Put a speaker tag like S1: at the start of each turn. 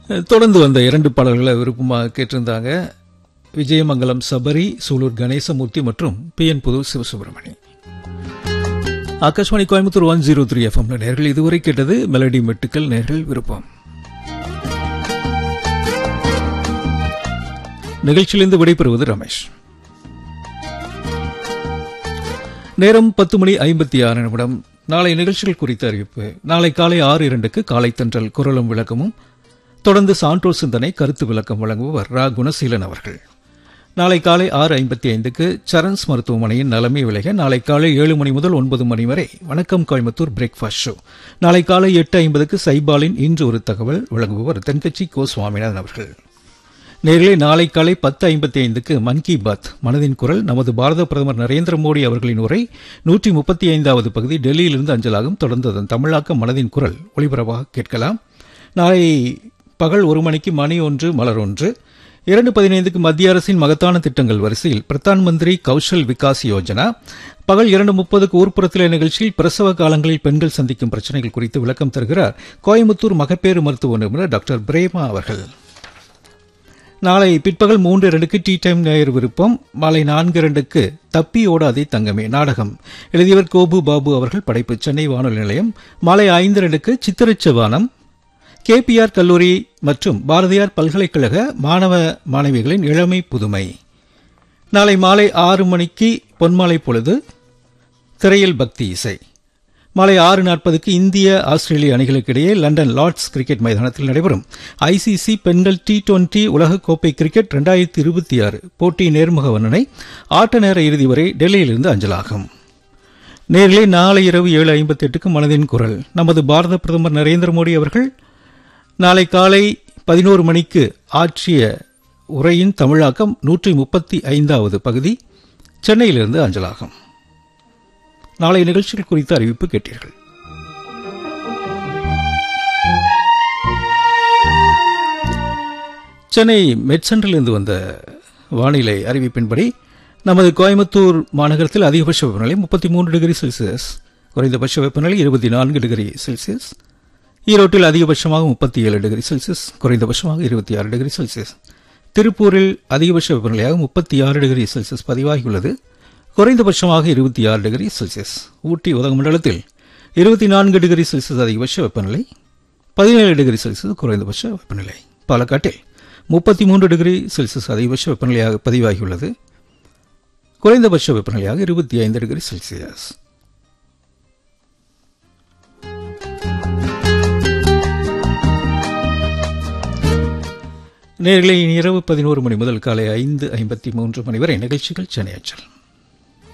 S1: தொடர்ந்து வந்த இரண்டு பாடல்களை விருப்பமாக கேட்டிருந்தாங்க விஜயமங்கலம் சபரி சூலூர் கணேசமூர்த்தி மற்றும் P N Pudhu Sivasubramani Akashvani Coimbatore one zero three எஃப்எம்ல நேர்கள் இதுவரை கேட்டது மெலடி மெட்டுக்கள் நேர்கள் விருப்பம் நிகழ்ச்சியிலிருந்து விடைபெறுவது ரமேஷ் நேரம் பத்து மணி ஐம்பத்தி ஆறு நிமிடம் நாளை நிகழ்ச்சிகள் குறித்த அறிவிப்பு நாளை காலை ஆறு இரண்டுக்கு காலை தென்றல் குரலும் விளக்கமும் தொடர்ந்து சான்றோர் சிந்தனை கருத்து விளக்கம் வழங்குபவர் ரா குணசீலன் அவர்கள் நாளை காலை ஆறு ஐம்பத்தி ஐந்துக்கு சரண்ஸ் மருத்துவமனையின் நலமை விலக நாளை காலை ஏழு மணி முதல் ஒன்பது மணி வரை வணக்கம் கோயம்புத்தூர் பிரேக்ஃபாஸ்ட் ஷோ நாளை காலை எட்டு ஐம்பதுக்கு சைபாலின் இன்று ஒரு தகவல் வழங்குபவர் தென்கட்சி கோ சுவாமிநாதன் அவர்கள் நேரிலே நாளை காலை பத்து ஐம்பத்தி ஐந்துக்கு மன் கி பாத் மனதின் குரல் நமது பாரத பிரதமர் நரேந்திர மோடி அவர்களின் உரை நூற்றி முப்பத்தி ஐந்தாவது பகுதி டெல்லியிலிருந்து அஞ்சலாகும் தொடர்ந்து அதன் தமிழாக்க மனதின் குரல் ஒளிபரப்பாக கேட்கலாம் நாளை பகல் ஒரு மணிக்கு மணி ஒன்று மலர் ஒன்று இரண்டு பதினைந்துக்கு மத்திய அரசின் மகத்தான திட்டங்கள் வரிசையில் பிரதான் மந்திரி கௌஷல் விகாஸ் யோஜனா பகல் இரண்டு முப்பதுக்கு ஊர்ப்புறத்திலே நிகழ்ச்சியில் பிரசவ காலங்களில் பெண்கள் சந்திக்கும் பிரச்சனைகள் குறித்து விளக்கம் தருகிறார் கோயம்புத்தூர் மகப்பேறு மருத்துவ நிபுணர் டாக்டர் பிரேமா அவர்கள் நாளை பிற்பகல் மூன்று இரண்டுக்கு டீ டைம் நேயர் விருப்பம் மாலை நான்கு இரண்டுக்கு தப்பி ஓடாதே தங்கமே நாடகம் எழுதியவர் கோபு பாபு அவர்கள் படைப்பு சென்னை வானொலி நிலையம் மாலை ஐந்து இரண்டுக்கு சித்திரச்சவானம் கேபிஆர் கல்லூரி மற்றும் பாரதியார் பல்கலைக்கழக மாணவ மாணவிகளின் இளமை புதுமை நாளை மாலை ஆறு மணிக்கு பொன்மாலை பொழுது திரையில் பக்தி இசை மாலை ஆறு நாற்பதுக்கு இந்திய ஆஸ்திரேலிய அணிகளுக்கு இடையே லண்டன் லார்ட்ஸ் கிரிக்கெட் மைதானத்தில் நடைபெறும் ஐசிசி பெண்கள் டி டுவெண்டி உலகக்கோப்பை கிரிக்கெட் இரண்டாயிரத்தி இருபத்தி ஆறு போட்டி நேர்முக வர்ணனை ஆட்ட நேர இறுதி வரை டெல்லியிலிருந்து அஞ்சலாகும் நேரிலே நாளை இரவு ஏழு ஐம்பத்தி எட்டுக்கு மனதின் குரல் நமது பாரத பிரதமர் நரேந்திர மோடி அவர்கள் நாளை காலை பதினோரு மணிக்கு ஆற்றிய உரையின் தமிழாக்கம் நூற்றி முப்பத்தி ஐந்தாவது பகுதி சென்னையிலிருந்து அஞ்சலாகும் நாளை நிகழ்ச்சிகள் குறித்த அறிவிப்பு கேட்டீர்கள் சென்னை மெட் சென்டரிலிருந்து வந்த வானிலை அறிவிப்பின்படி நமது கோயம்புத்தூர் மாநகரத்தில் அதிகபட்ச வெப்பநிலை முப்பத்தி மூன்று டிகிரி செல்சியஸ் குறைந்தபட்ச வெப்பநிலை இருபத்தி நான்கு டிகிரி செல்சியஸ் ஈரோட்டில் அதிகபட்சமாக முப்பத்தி ஏழு டிகிரி செல்சியஸ் குறைந்தபட்சமாக இருபத்தி ஆறு டிகிரி செல்சியஸ் திருப்பூரில் அதிகபட்ச வெப்பநிலையாக முப்பத்தி ஆறு டிகிரி செல்சியஸ் பதிவாகியுள்ளது குறைந்தபட்சமாக இருபத்தி ஆறு டிகிரி செல்சியஸ் ஊட்டி உதகமண்டலத்தில் இருபத்தி நான்கு டிகிரி செல்சியஸ் அதிகபட்ச வெப்பநிலை பதினேழு டிகிரி செல்சியஸ் குறைந்தபட்ச வெப்பநிலை பாலக்காட்டில் முப்பத்தி மூன்று டிகிரி செல்சியஸ் அதிகபட்ச வெப்பநிலையாக பதிவாகியுள்ளது குறைந்தபட்ச வெப்பநிலையாக இருபத்தி ஐந்து டிகிரி செல்சியஸ் நேர்களை இரவு பதினோரு மணி முதல் காலை ஐந்து ஐம்பத்தி மூன்று மணி வரை நிகழ்ச்சிகள் சென்னை அஞ்சல்